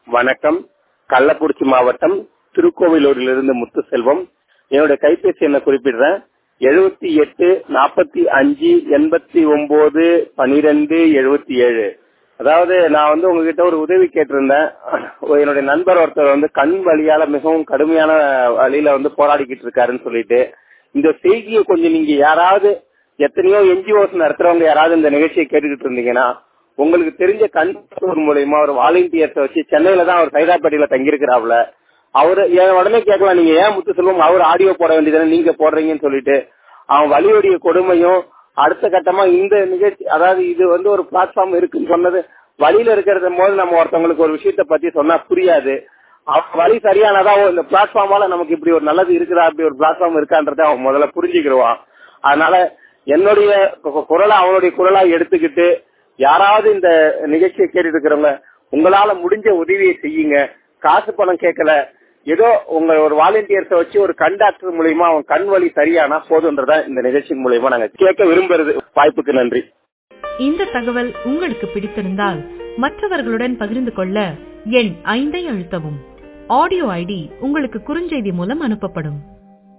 வணக்கம் கள்ளக்குறிச்சி மாவட்டம் திருக்கோவிலூரிலிருந்து முத்துசெல்வம் என்னோட கைபேசி எண்ணை குறிப்பிடுறேன் எழுபத்தி எட்டு நாற்பத்தி அஞ்சு எண்பத்தி ஒன்பது பனிரெண்டு எழுபத்தி ஏழு அதாவது நான் வந்து உங்ககிட்ட ஒரு உதவி கேட்டிருந்தேன் என்னுடைய நண்பர் ஒருத்தர் வந்து கண் வழியால மிகவும் கடுமையான வழியில வந்து போராடிக்கிட்டு இருக்காருன்னு சொல்லிட்டு இந்த செய்தியை கொஞ்சம் நீங்க யாராவது எத்தனையோ என்ஜிஓஸ் நடத்துறவங்க யாராவது இந்த நிகழ்ச்சியை கேட்டுக்கிட்டு இருந்தீங்கன்னா உங்களுக்கு தெரிஞ்ச கண் மூலியமா ஒரு வாலண்டியர்ஸ் வச்சு சென்னையில தான் அவர் சைதாப்பேட்டையில தங்கியிருக்கிறாப்ல அவரு என் உடனே கேட்கலாம் நீங்க ஏன் முத்து செல்வம் அவர் ஆடியோ போட வேண்டியதானே நீங்க போடுறீங்கன்னு சொல்லிட்டு அவன் வலியுடைய கொடுமையும் அடுத்த கட்டமா இந்த நிகழ்ச்சி அதாவது இது வந்து ஒரு பிளாட்ஃபார்ம் இருக்குன்னு சொன்னது வழியில இருக்கிறத போது நம்ம ஒருத்தவங்களுக்கு ஒரு விஷயத்த பத்தி சொன்னா புரியாது அவன் வழி சரியானதா ஓ, இந்த பிளாட்ஃபார்மால நமக்கு இப்படி ஒரு நல்லது இருக்குதா அப்படி ஒரு பிளாட்ஃபார்ம் இருக்கான்றத அவன் முதல்ல புரிஞ்சுக்கிடுவான் அதனால என்னுடைய கு- குரலை அவனுடைய குரலா எடுத்துக்கிட்டு யாராவது இந்த நிகழ்ச்சியை கேட்டுட்டு இருக்கிறவங்க உங்களால முடிஞ்ச உதவியை செய்யுங்க காசு பணம் கேட்கல ஏதோ உங்க ஒரு வாலண்டியர்ஸ வச்சு ஒரு கண் டாக்டர் மூலியமா அவன் கண் வலி சரியானா போதுன்றத இந்த நிகழ்ச்சி மூலியமா நாங்க கேட்க விரும்புறது வாய்ப்புக்கு நன்றி இந்த தகவல் உங்களுக்கு பிடித்திருந்தால் மற்றவர்களுடன் பகிர்ந்து கொள்ள எண் ஐந்தை அழுத்தவும் ஆடியோ ஐடி உங்களுக்கு குறுஞ்செய்தி மூலம் அனுப்பப்படும்